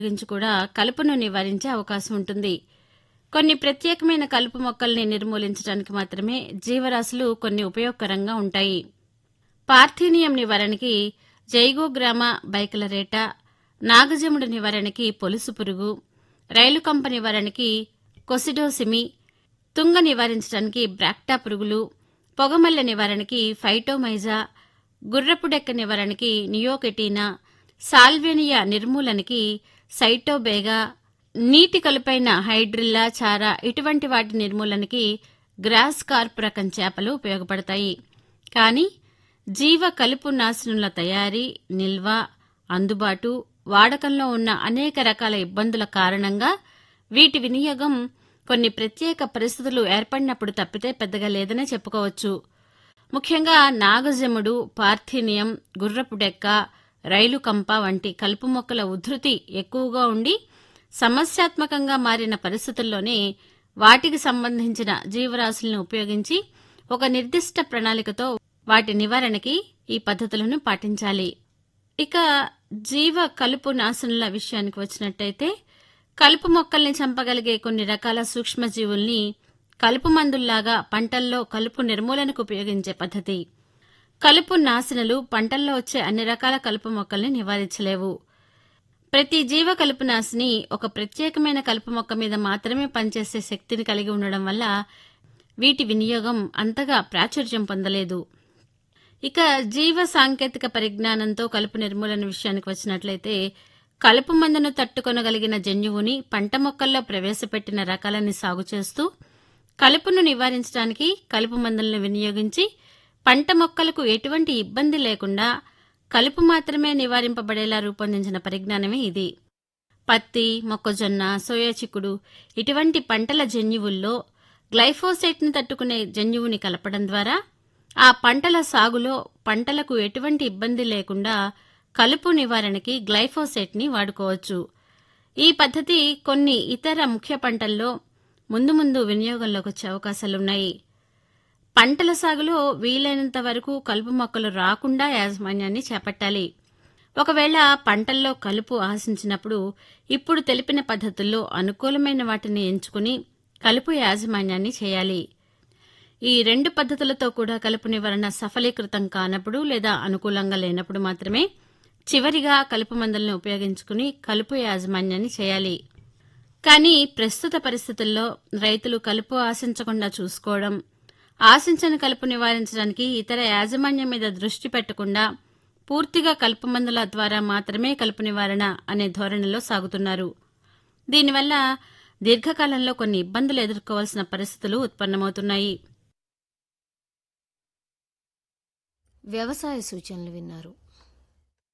గురించి కూడా కలుపును నివారించే అవకాశం ఉంటుంది కొన్ని ప్రత్యేకమైన కలుపు మొక్కల్ని నిర్మూలించడానికి మాత్రమే జీవరాశులు కొన్ని ఉపయోగకరంగా ఉంటాయి పార్థీనియం నివారణకి జైగోగ్రామ బైకలరేట నాగజముడు నివారణకి పొలుసు పురుగు రైలు కంప నివారణకి కొసిడోసిమి తుంగ నివారించడానికి బ్రాక్టా పురుగులు పొగమల్లె నివారణకి ఫైటోమైజా గుర్రపుడెక్క నివారణకి నియోకెటీనా సాల్వేనియా నిర్మూలనకి సైటోబేగా నీటి కలుపైన హైడ్రిల్లా చారా ఇటువంటి వాటి నిర్మూలనకి గ్రాస్ కార్ప్ రకం చేపలు ఉపయోగపడతాయి కానీ జీవ కలుపు నాశనుల తయారీ నిల్వ అందుబాటు వాడకంలో ఉన్న అనేక రకాల ఇబ్బందుల కారణంగా వీటి వినియోగం కొన్ని ప్రత్యేక పరిస్థితులు ఏర్పడినప్పుడు తప్పితే పెద్దగా లేదనే చెప్పుకోవచ్చు ముఖ్యంగా నాగజముడు పార్థినియం గుర్రపు డెక్క రైలు కంప వంటి కలుపు మొక్కల ఉధృతి ఎక్కువగా ఉండి సమస్యాత్మకంగా మారిన పరిస్థితుల్లోనే వాటికి సంబంధించిన జీవరాశులను ఉపయోగించి ఒక నిర్దిష్ట ప్రణాళికతో వాటి నివారణకి ఈ పద్ధతులను పాటించాలి ఇక జీవ కలుపు నాశనుల విషయానికి వచ్చినట్టయితే కలుపు మొక్కల్ని చంపగలిగే కొన్ని రకాల సూక్ష్మజీవుల్ని కలుపు మందుల్లాగా పంటల్లో కలుపు నిర్మూలనకు ఉపయోగించే పద్ధతి కలుపు నాశనలు పంటల్లో వచ్చే అన్ని రకాల కలుపు మొక్కల్ని నివారించలేవు ప్రతి జీవ కలుపు నాశిని ఒక ప్రత్యేకమైన కలుపు మొక్క మీద మాత్రమే పనిచేసే శక్తిని కలిగి ఉండడం వల్ల వీటి వినియోగం అంతగా ప్రాచుర్యం పొందలేదు ఇక జీవ సాంకేతిక పరిజ్ఞానంతో కలుపు నిర్మూలన విషయానికి వచ్చినట్లయితే కలుపు మందును తట్టుకొనగలిగిన జన్యువుని పంట మొక్కల్లో ప్రవేశపెట్టిన రకాలని సాగు చేస్తూ కలుపును నివారించడానికి కలుపు మందులను వినియోగించి పంట మొక్కలకు ఎటువంటి ఇబ్బంది లేకుండా కలుపు మాత్రమే నివారింపబడేలా రూపొందించిన పరిజ్ఞానమే ఇది పత్తి మొక్కజొన్న సోయా చిక్కుడు ఇటువంటి పంటల జన్యువుల్లో గ్లైఫోసేట్ని తట్టుకునే జన్యువుని కలపడం ద్వారా ఆ పంటల సాగులో పంటలకు ఎటువంటి ఇబ్బంది లేకుండా కలుపు నివారణకి గ్లైఫోసేట్ని వాడుకోవచ్చు ఈ పద్ధతి కొన్ని ఇతర ముఖ్య పంటల్లో ముందు ముందు వినియోగంలోకి వచ్చే అవకాశాలున్నాయి పంటల సాగులో వీలైనంత వరకు కలుపు మొక్కలు రాకుండా యాజమాన్యాన్ని చేపట్టాలి ఒకవేళ పంటల్లో కలుపు ఆశించినప్పుడు ఇప్పుడు తెలిపిన పద్ధతుల్లో అనుకూలమైన వాటిని ఎంచుకుని కలుపు యాజమాన్యాన్ని చేయాలి ఈ రెండు పద్ధతులతో కూడా కలుపు నివారణ సఫలీకృతం కానప్పుడు లేదా అనుకూలంగా లేనప్పుడు మాత్రమే చివరిగా కలుపు మందులను ఉపయోగించుకుని కలుపు యాజమాన్యాన్ని చేయాలి కానీ ప్రస్తుత పరిస్థితుల్లో రైతులు కలుపు ఆశించకుండా చూసుకోవడం ఆశించని కలుపు నివారించడానికి ఇతర యాజమాన్యం మీద దృష్టి పెట్టకుండా పూర్తిగా కలుపు మందుల ద్వారా మాత్రమే కలుపు నివారణ అనే ధోరణిలో సాగుతున్నారు దీనివల్ల దీర్ఘకాలంలో కొన్ని ఇబ్బందులు ఎదుర్కోవాల్సిన పరిస్థితులు ఉత్పన్నమవుతున్నాయి వ్యవసాయ సూచనలు విన్నారు